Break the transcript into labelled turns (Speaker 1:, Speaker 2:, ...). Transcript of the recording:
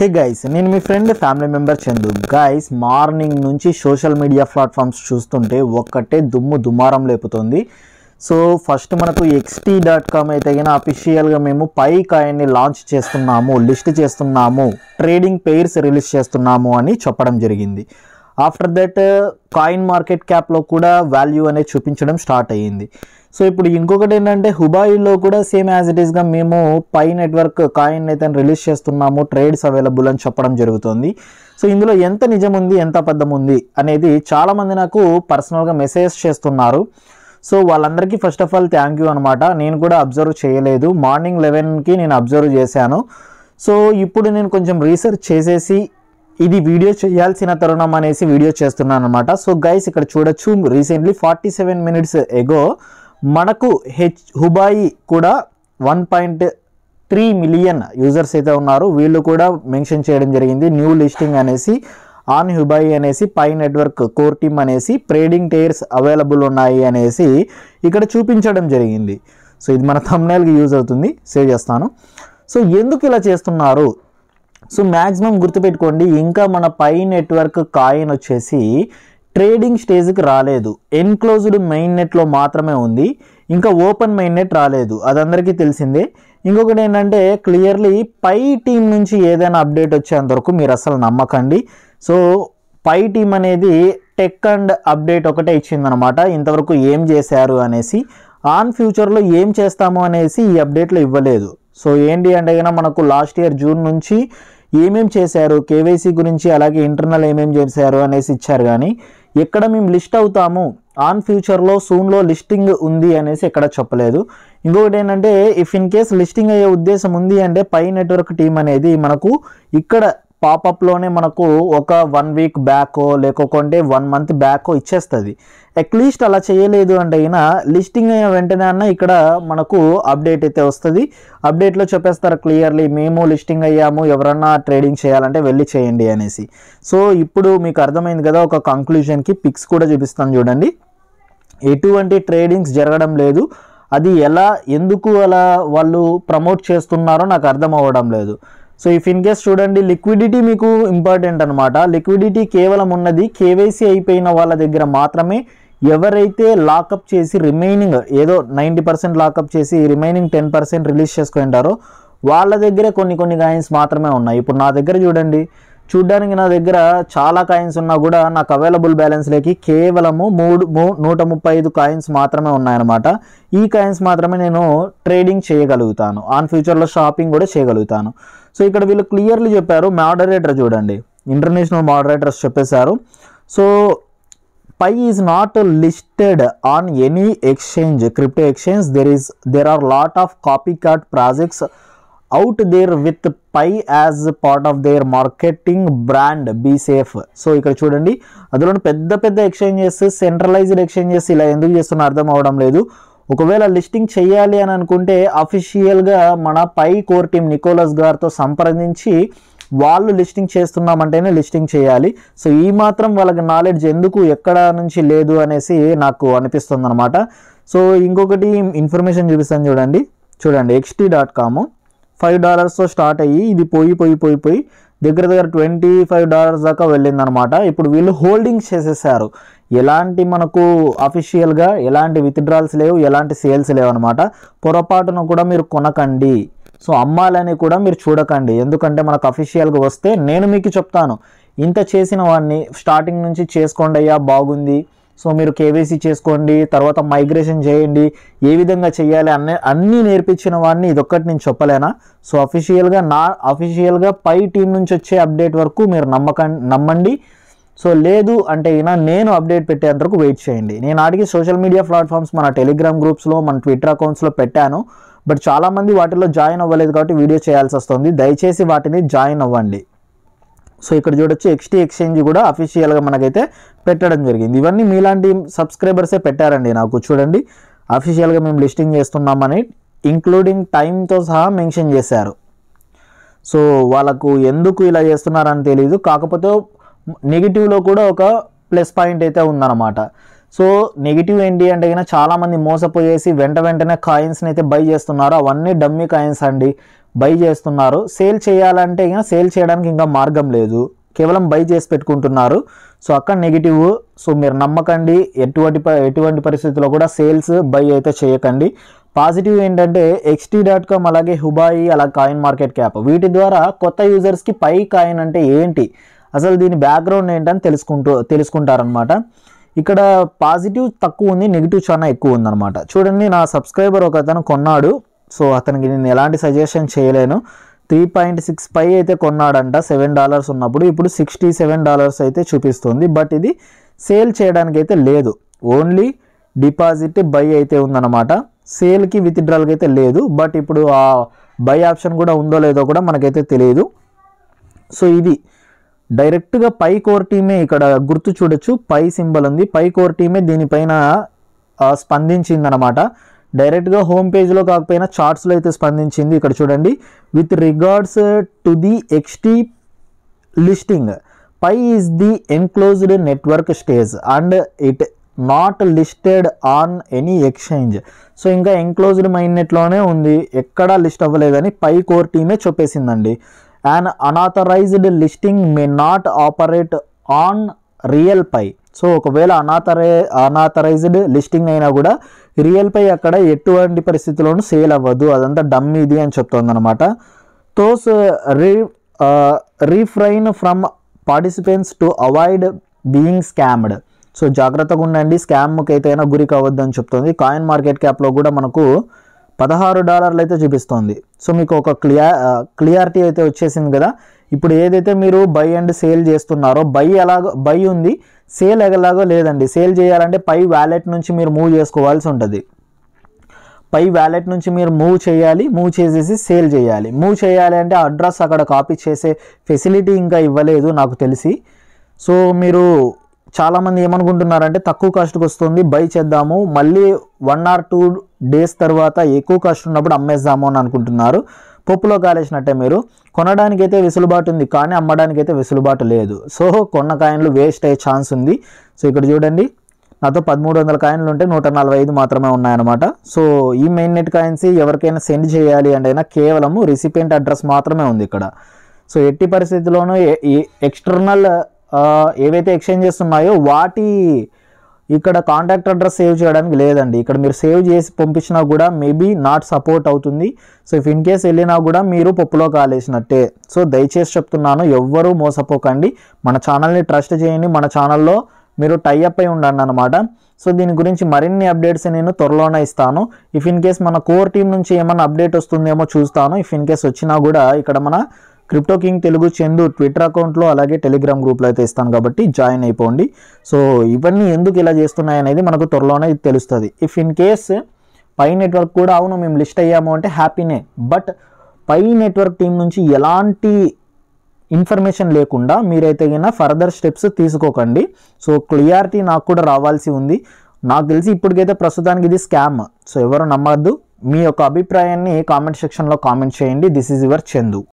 Speaker 1: హే guys నేను మీ friend family member Chandu guys morning నుంచి సోషల్ మీడియా ప్లాట్ఫామ్స్ చూస్తుంటే ఒక్కటే దుమ్ము దుమారం లేపుతుంది సో ఫస్ట్ మనకు ఎక్స్టీ డాట్ కామ్ అయితే కనుక అఫీషియల్గా మేము పై కాయిన్ని లాంచ్ చేస్తున్నాము లిస్ట్ చేస్తున్నాము ట్రేడింగ్ పెయిర్స్ రిలీజ్ చేస్తున్నాము అని చెప్పడం జరిగింది ఆఫ్టర్ దట్ కాయిన్ మార్కెట్ క్యాప్లో కూడా వాల్యూ అనేది చూపించడం స్టార్ట్ అయ్యింది సో ఇప్పుడు ఇంకొకటి ఏంటంటే హుబాయిలో కూడా సేమ్ యాజ్ ఇట్ ఈస్గా మేము పై నెట్వర్క్ కాయిన్ అయితే రిలీజ్ చేస్తున్నాము ట్రేడ్స్ అవైలబుల్ అని చెప్పడం జరుగుతుంది సో ఇందులో ఎంత నిజం ఉంది ఎంత అబద్ధం ఉంది అనేది చాలామంది నాకు పర్సనల్గా మెసేజ్ చేస్తున్నారు సో వాళ్ళందరికీ first of all thank you అనమాట నేను కూడా అబ్జర్వ్ చేయలేదు మార్నింగ్ లెవెన్కి నేను అబ్జర్వ్ చేశాను సో ఇప్పుడు నేను కొంచెం రీసెర్చ్ చేసేసి ఇది వీడియో చేయాల్సిన తరుణం అనేసి వీడియో చేస్తున్నాను అనమాట సో గైస్ ఇక్కడ చూడొచ్చు recently forty seven minutes ago మనకు హెచ్ హుబాయి కూడా one point three million users అయితే ఉన్నారు వీళ్ళు కూడా మెన్షన్ చేయడం జరిగింది న్యూ లిస్టింగ్ అనేసి ఆన్ హుబాయి అనేసి పై నెట్వర్క్ కోర్ టీమ్ అనేసి ట్రేడింగ్ టైర్స్ అవైలబుల్ ఉన్నాయి అనేసి ఇక్కడ చూపించడం జరిగింది సో ఇది మన thumbnail కి యూజ్ అవుతుంది సేవ్ చేస్తాను సో ఎందుకు ఇలా చేస్తున్నారు సో మ్యాక్సిమం గుర్తుపెట్టుకోండి ఇంకా మన పై నెట్వర్క్ కాయిన్ వచ్చేసి ట్రేడింగ్ స్టేజ్కి రాలేదు ఎన్క్లోజ్డ్ మెయిన్ నెట్లో మాత్రమే ఉంది ఇంకా ఓపెన్ మెయిన్ నెట్ రాలేదు అది అందరికీ తెలిసిందే ఇంకొకటి ఏంటంటే క్లియర్లీ పై టీం నుంచి ఏదైనా అప్డేట్ వచ్చేంత వరకు మీరు అసలు నమ్మకండి సో పై టీం అనేది టెక్ అండ్ అప్డేట్ ఒకటే ఇచ్చిందనమాట ఇంతవరకు ఏం చేశారు అనేసి ఆన్ ఫ్యూచర్లో ఏం చేస్తాము అనేసి ఈ అప్డేట్లో ఇవ్వలేదు సో ఏంటి అంటే కనుక మనకు లాస్ట్ ఇయర్ జూన్ నుంచి ఏమేం చేశారు కేవైసీ గురించి అలాగే ఇంటర్నల్ ఏమేం చేశారు అనేసి ఇచ్చారు కానీ ఎక్కడ మేము లిస్ట్ అవుతాము ఆన్ ఫ్యూచర్లో సూన్లో లిస్టింగ్ ఉంది అనేసి ఎక్కడ చెప్పలేదు ఇంకొకటి ఏంటంటే ఇఫ్ ఇన్ కేస్ లిస్టింగ్ అయ్యే ఉద్దేశం ఉంది అంటే పై నెట్వర్క్ టీం అనేది మనకు ఇక్కడ పాపప్లోనే మనకు ఒక వన్ వీక్ బ్యాకో లేకపోతే వన్ మంత్ బ్యాకో ఇచ్చేస్తుంది అట్లీస్ట్ అలా చేయలేదు అంటే అయినా లిస్టింగ్ అయిన వెంటనే అన్న ఇక్కడ మనకు అప్డేట్ అయితే వస్తుంది అప్డేట్లో చెప్పేస్తారు క్లియర్లీ మేము లిస్టింగ్ అయ్యాము ఎవరన్నా ట్రేడింగ్ చేయాలంటే వెళ్ళి చేయండి అనేసి సో ఇప్పుడు మీకు అర్థమైంది కదా ఒక కంక్లూజన్కి పిక్స్ కూడా చూపిస్తాను చూడండి ఎటువంటి ట్రేడింగ్స్ జరగడం లేదు అది ఎలా ఎందుకు అలా వాళ్ళు ప్రమోట్ చేస్తున్నారో నాకు అర్థం అవ్వడం లేదు సో ఇఫ్ ఇన్ కేస్ చూడండి లిక్విడిటీ మీకు ఇంపార్టెంట్ అనమాట లిక్విడిటీ కేవలం ఉన్నది కేవైసీ అయిపోయిన వాళ్ళ దగ్గర మాత్రమే ఎవరైతే లాకప్ చేసి రిమైనింగ్ ఏదో నైంటీ పర్సెంట్ లాకప్ చేసి రిమైనింగ్ టెన్ పర్సెంట్ రిలీజ్ చేసుకుంటారో వాళ్ళ దగ్గరే కొన్ని కొన్ని కాయిన్స్ మాత్రమే ఉన్నాయి ఇప్పుడు నా దగ్గర చూడండి చూడ్డానికి నా దగ్గర చాలా కాయిన్స్ ఉన్నా కూడా నాకు అవైలబుల్ బ్యాలెన్స్లోకి కేవలము మూడు మూ నూట ముప్పై ఐదు కాయిన్స్ మాత్రమే ఉన్నాయన్నమాట ఈ కాయిన్స్ మాత్రమే నేను ట్రేడింగ్ చేయగలుగుతాను ఆన్ ఫ్యూచర్లో షాపింగ్ కూడా చేయగలుగుతాను సో ఇక్కడ వీళ్ళు క్లియర్లీ చెప్పారు మోడరేటర్ చూడండి ఇంటర్నేషనల్ మోడరేటర్స్ చెప్పేశారు so Pi is not listed on any exchange crypto exchange there is there are lot of copycat projects out there with Pi as part of their marketing brand be safe so ఇక్కడ చూడండి అందులో పెద్ద పెద్ద exchanges centralised exchanges ఇలా ఎందుకు చేస్తున్నా అర్థం అవడం లేదు ఒకవేళ లిస్టింగ్ చేయాలి అని అనుకుంటే అఫీషియల్గా మన పై కోర్ టీం నికోలస్ గారితో సంప్రదించి వాళ్ళు లిస్టింగ్ చేస్తున్నామంటేనే లిస్టింగ్ చేయాలి సో ఈ మాత్రం వాళ్ళకి నాలెడ్జ్ ఎందుకు ఎక్కడ నుంచి లేదు అనేసి నాకు అనిపిస్తుంది అనమాట సో ఇంకొకటి ఇన్ఫర్మేషన్ చూపిస్తాను చూడండి చూడండి ఎక్స్టీ డాట్ కాము ఫైవ్ డాలర్స్తో స్టార్ట్ అయ్యి ఇది పోయి పోయి పోయి పోయి దగ్గర దగ్గర ట్వంటీ ఫైవ్ డాలర్స్ దాకా వెళ్ళిందనమాట ఇప్పుడు వీళ్ళు హోల్డింగ్స్ చేసేసారు ఎలాంటి మనకు అఫీషియల్గా ఎలాంటి విత్డ్రాల్స్ లేవు ఎలాంటి సేల్స్ లేవు అనమాట పొరపాటున కూడా మీరు కొనకండి సో అమ్మాలని కూడా మీరు చూడకండి ఎందుకంటే మనకు అఫీషియల్గా వస్తే నేను మీకు చెప్తాను ఇంత చేసిన వాడిని స్టార్టింగ్ నుంచి చేసుకోండి అయ్యా బాగుంది సో మీరు కేవైసీ చేసుకోండి తర్వాత మైగ్రేషన్ చేయండి ఏ విధంగా చేయాలి అన్ని అన్నీ నేర్పించిన వాడిని ఇదొక్కటి నేను చెప్పలేనా సో అఫీషియల్గా నా అఫీషియల్గా పై టీం నుంచి వచ్చే అప్డేట్ వరకు మీరు నమ్మకం నమ్మండి సో లేదు అంటే అయినా నేను అప్డేట్ పెట్టేంత వరకు వెయిట్ చేయండి నేను ఆడికి సోషల్ మీడియా ప్లాట్ఫామ్స్ మన టెలిగ్రామ్ గ్రూప్స్లో మన ట్విట్టర్ అకౌంట్స్లో పెట్టాను బట్ చాలామంది వాటిలో జాయిన్ అవ్వలేదు కాబట్టి వీడియో చేయాల్సి వస్తుంది దయచేసి వాటిని జాయిన్ అవ్వండి సో ఇక్కడ చూడొచ్చు ఎక్స్టీ ఎక్స్చేంజ్ కూడా అఫీషియల్గా మనకైతే పెట్టడం జరిగింది ఇవన్నీ మీలాంటి సబ్స్క్రైబర్సే పెట్టారండి నాకు చూడండి అఫీషియల్గా మేము లిస్టింగ్ చేస్తున్నామని ఇంక్లూడింగ్ టైంతో సహా మెన్షన్ చేశారు సో వాళ్ళకు ఎందుకు ఇలా చేస్తున్నారని తెలియదు కాకపోతే నెగిటివ్లో కూడా ఒక ప్లస్ పాయింట్ అయితే ఉందన్నమాట సో నెగిటివ్ ఏంటి అంటే కనుక చాలామంది మోసపోయేసి వెంట వెంటనే కాయిన్స్ని అయితే బై చేస్తున్నారు అవన్నీ డమ్మీ కాయిన్స్ అండి బై చేస్తున్నారు సేల్ చేయాలంటే ఇంకా సేల్ చేయడానికి ఇంకా మార్గం లేదు కేవలం బై చేసి పెట్టుకుంటున్నారు సో అక్కడ నెగిటివ్ సో మీరు నమ్మకండి ఎటువంటి ప- ఎటువంటి పరిస్థితుల్లో కూడా సేల్స్ బై అయితే చేయకండి పాజిటివ్ ఏంటంటే ఎక్స్టీ డాట్ కామ్ అలాగే హుబాయి అలా కాయిన్ మార్కెట్ క్యాప్ వీటి ద్వారా కొత్త యూజర్స్కి పై కాయిన్ అంటే ఏంటి అసలు దీని బ్యాక్గ్రౌండ్ ఏంటని తెలుసుకుంటూ తెలుసుకుంటారనమాట ఇక్కడ పాజిటివ్ తక్కువ ఉంది నెగిటివ్ చాలా ఎక్కువ ఉందన్నమాట చూడండి నా సబ్స్క్రైబర్ ఒక అతను కొన్నాడు సో అతనికి నేను ఎలాంటి సజెషన్ చేయలేను త్రీ పాయింట్ సిక్స్ పై అయితే కొన్నాడంట సెవెన్ డాలర్స్ ఉన్నప్పుడు ఇప్పుడు సిక్స్టీ సెవెన్ డాలర్స్ అయితే చూపిస్తుంది బట్ ఇది సేల్ చేయడానికి అయితే లేదు ఓన్లీ డిపాజిట్ బై అయితే ఉందన్నమాట సేల్కి విత్డ్రాల్కి అయితే లేదు బట్ ఇప్పుడు ఆ బై ఆప్షన్ కూడా ఉందో లేదో కూడా మనకైతే తెలియదు సో ఇది డైరెక్ట్గా పై కోర్ టీమే ఇక్కడ గుర్తు చూడొచ్చు పై సింబల్ ఉంది పై కోర్ టీమే దీనిపైన ఆ, స్పందించిందనమాట డైరెక్ట్గా హోమ్ పేజ్లో కాకపోయినా చార్ట్స్లో అయితే స్పందించింది ఇక్కడ చూడండి with regards to the XT listing Pi is the enclosed network stage and it not listed on any exchange so ఇంకా ఎన్క్లోజ్డ్ మైండ్ నెట్లోనే ఉంది ఎక్కడా లిస్ట్ అవ్వలేదని పై కోర్ టీమే చెప్పేసిందండి and unauthorized listing may not operate on real Pi so ఒకవేళ అనాథరై unauthorised listing అయినా కూడా రియల్ పై అక్కడ ఎటువంటి పరిస్థితుల్లోనూ సేల్ అవ్వదు అదంతా డమ్ ఇది అని చెప్తోందనమాట తోస్ రీ refrain from participants to avoid being scammed so జాగ్రత్తగా ఉండండి స్కామ్కి అయితే అయినా గురి కావద్దు అని చెప్తుంది కాయిన్ మార్కెట్ క్యాప్లో కూడా మనకు పదహారు డాలర్లు అయితే చూపిస్తోంది సో మీకు ఒక క్లియర్ క్లియారిటీ అయితే వచ్చేసింది కదా ఇప్పుడు ఏదైతే మీరు బై అండ్ సేల్ చేస్తున్నారో బై ఎలాగో బై ఉంది సేల్ ఎలాగో లేదండి సేల్ చేయాలంటే పై వ్యాలెట్ నుంచి మీరు మూవ్ చేసుకోవాల్సి ఉంటుంది పై వ్యాలెట్ నుంచి మీరు మూవ్ చేయాలి మూవ్ చేసేసి సేల్ చేయాలి మూవ్ చేయాలి అంటే అడ్రస్ అక్కడ కాపీ చేసే ఫెసిలిటీ ఇంకా ఇవ్వలేదు నాకు తెలిసి సో మీరు చాలామంది ఏమనుకుంటున్నారంటే తక్కువ కాస్ట్కి వస్తుంది బై చేద్దాము మళ్ళీ వన్ ఆర్ టూ డేస్ తర్వాత ఎక్కువ కాస్ట్ ఉన్నప్పుడు అమ్మేద్దాము అని అనుకుంటున్నారు పప్పులో కాలేసినట్టే మీరు కొనడానికైతే వెసులుబాటు ఉంది కానీ అమ్మడానికైతే వెసులుబాటు లేదు సో కొన్న కాయిన్లు వేస్ట్ అయ్యే ఛాన్స్ ఉంది సో ఇక్కడ చూడండి నాతో పదమూడు వందల కాయిన్లు ఉంటే నూట నలభై ఐదు మాత్రమే ఉన్నాయన్నమాట సో ఈ మెయిన్ నెట్ కాయిన్స్ ఎవరికైనా సెండ్ చేయాలి అంటే అయినా కేవలము రిసిపియంట్ అడ్రస్ మాత్రమే ఉంది ఇక్కడ సో ఎట్టి పరిస్థితుల్లోనూ ఎక్స్టర్నల్ ఏవైతే ఎక్స్చేంజెస్ ఉన్నాయో వాటి ఇక్కడ కాంటాక్ట్ అడ్రస్ సేవ్ చేయడానికి లేదండి ఇక్కడ మీరు సేవ్ చేసి పంపించినా కూడా మేబీ నాట్ సపోర్ట్ అవుతుంది సో ఇఫ్ ఇన్ కేస్ వెళ్ళినా కూడా మీరు పప్పులో కాలేసినట్టే సో దయచేసి చెప్తున్నాను ఎవ్వరూ మోసపోకండి మన ఛానల్ని ట్రస్ట్ చేయండి మన ఛానల్లో మీరు టైఅప్ అయి ఉండండి అనమాట సో దీని గురించి మరిన్ని అప్డేట్స్ నేను త్వరలోనే ఇస్తాను ఇఫ్ ఇన్ కేస్ మన కోర్ టీం నుంచి ఏమైనా అప్డేట్ వస్తుందేమో చూస్తాను ఇఫ్ ఇన్ కేస్ వచ్చినా కూడా ఇక్కడ మన crypto king Telugu Chandu Twitter అకౌంట్లో అలాగే టెలిగ్రామ్ గ్రూప్లో అయితే ఇస్తాను కాబట్టి జాయిన్ అయిపోండి సో ఇవన్నీ ఎందుకు ఇలా చేస్తున్నాయి అనేది మనకు త్వరలోనే తెలుస్తుంది if in case Pi network కూడా అవును మేము లిస్ట్ అయ్యాము అంటే హ్యాపీనే బట్ పై నెట్వర్క్ టీం నుంచి ఎలాంటి ఇన్ఫర్మేషన్ లేకుండా మీరైతే గిన ఫర్దర్ స్టెప్స్ తీసుకోకండి సో క్లియారిటీ నాకు కూడా రావాల్సి ఉంది నాకు తెలిసి ఇప్పటికైతే ప్రస్తుతానికి ఇది స్కామ్ సో ఎవరు నమ్మద్దు మీ యొక్క అభిప్రాయాన్ని కామెంట్ సెక్షన్లో కామెంట్ చేయండి దిస్ ఈజ్ యువర్ చందు